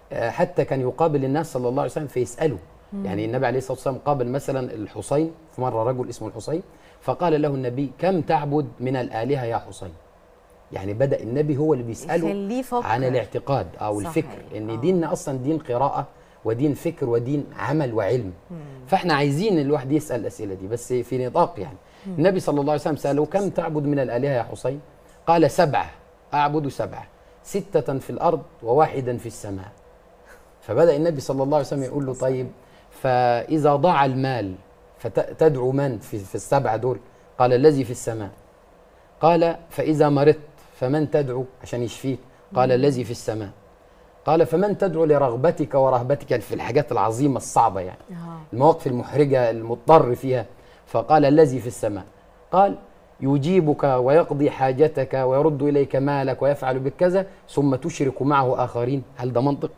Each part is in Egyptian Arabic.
آه، حتى كان يقابل الناس صلى الله عليه وسلم فيسأله يعني النبي عليه الصلاة والسلام قابل مثلا الحسين في مرة رجل اسمه الحسين فقال له النبي كم تعبد من الآلهة يا حسين يعني بدأ النبي هو اللي بيسأله يخليه يفكر. عن الاعتقاد أو صحيح. الفكر إن آه. ديننا أصلا دين قراءة ودين فكر ودين عمل وعلم فاحنا عايزين الواحد يسأل الأسئلة دي بس في نطاق يعني النبي صلى الله عليه وسلم سأله كم تعبد من الآلهة يا حسين قال سبعة أعبد سبعة ستة في الأرض وواحدا في السماء فبدأ النبي صلى الله عليه وسلم يقول له طيب فإذا ضاع المال فتدعو من في, في السبعة دول قال الذي في السماء قال فإذا مرضت فمن تدعو عشان يشفيك قال الذي في السماء قال فمن تدعو لرغبتك ورهبتك في الحاجات العظيمة الصعبة يعني آه. المواقف المحرجة المضطر فيها فقال الذي في السماء قال يجيبك ويقضي حاجتك ويرد إليك مالك ويفعل بك كذا ثم تشرك معه آخرين هل ده منطق؟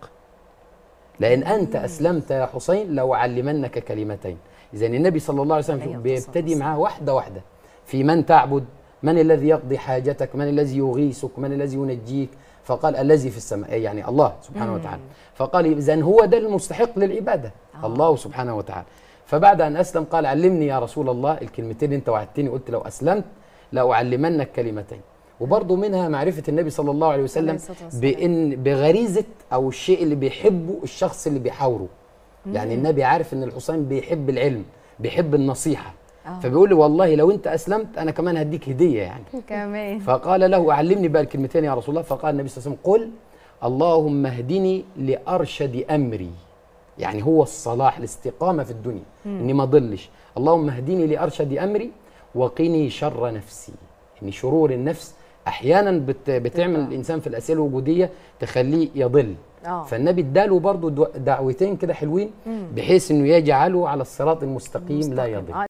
لأن أنت أسلمت يا حسين لو علمنك كلمتين إذا النبي صلى الله عليه عليه وسلم الصلاة بيبتدي والسلام. معاه واحدة واحدة في من تعبد من الذي يقضي حاجتك من الذي يغيثك من الذي ينجيك فقال الذي في السماء أي يعني الله سبحانه وتعالى فقال إذا هو ده المستحق للعبادة آه. الله سبحانه وتعالى فبعد أن أسلم قال علمني يا رسول الله الكلمتين اللي أنت وعدتني قلت لو أسلمت لأعلمنك كلمتين وبرضه منها معرفة النبي صلى الله عليه عليه وسلم الصلاة والسلام. بإن بغريزة أو الشيء اللي بيحبه الشخص اللي بيحاوره يعني النبي عارف إن الحسين بيحب العلم بيحب النصيحة آه. فبيقول لي والله لو أنت أسلمت أنا كمان هديك هدية يعني كمان فقال له علمني بقى الكلمتين يا رسول الله فقال النبي صلى الله عليه وسلم قل اللهم اهدني لأرشد أمري يعني هو الصلاح الاستقامة في الدنيا إني ما ضلش اللهم اهدني لأرشد أمري وقني شر نفسي إن شرور النفس أحيانا بت بتعمل تبقى. الإنسان في الأسئلة الوجودية تخليه يضل اه فالنبي اداله برضه دعوتين كده حلوين بحيث انه يجعله على الصراط المستقيم لا مستقيم. يضل آه،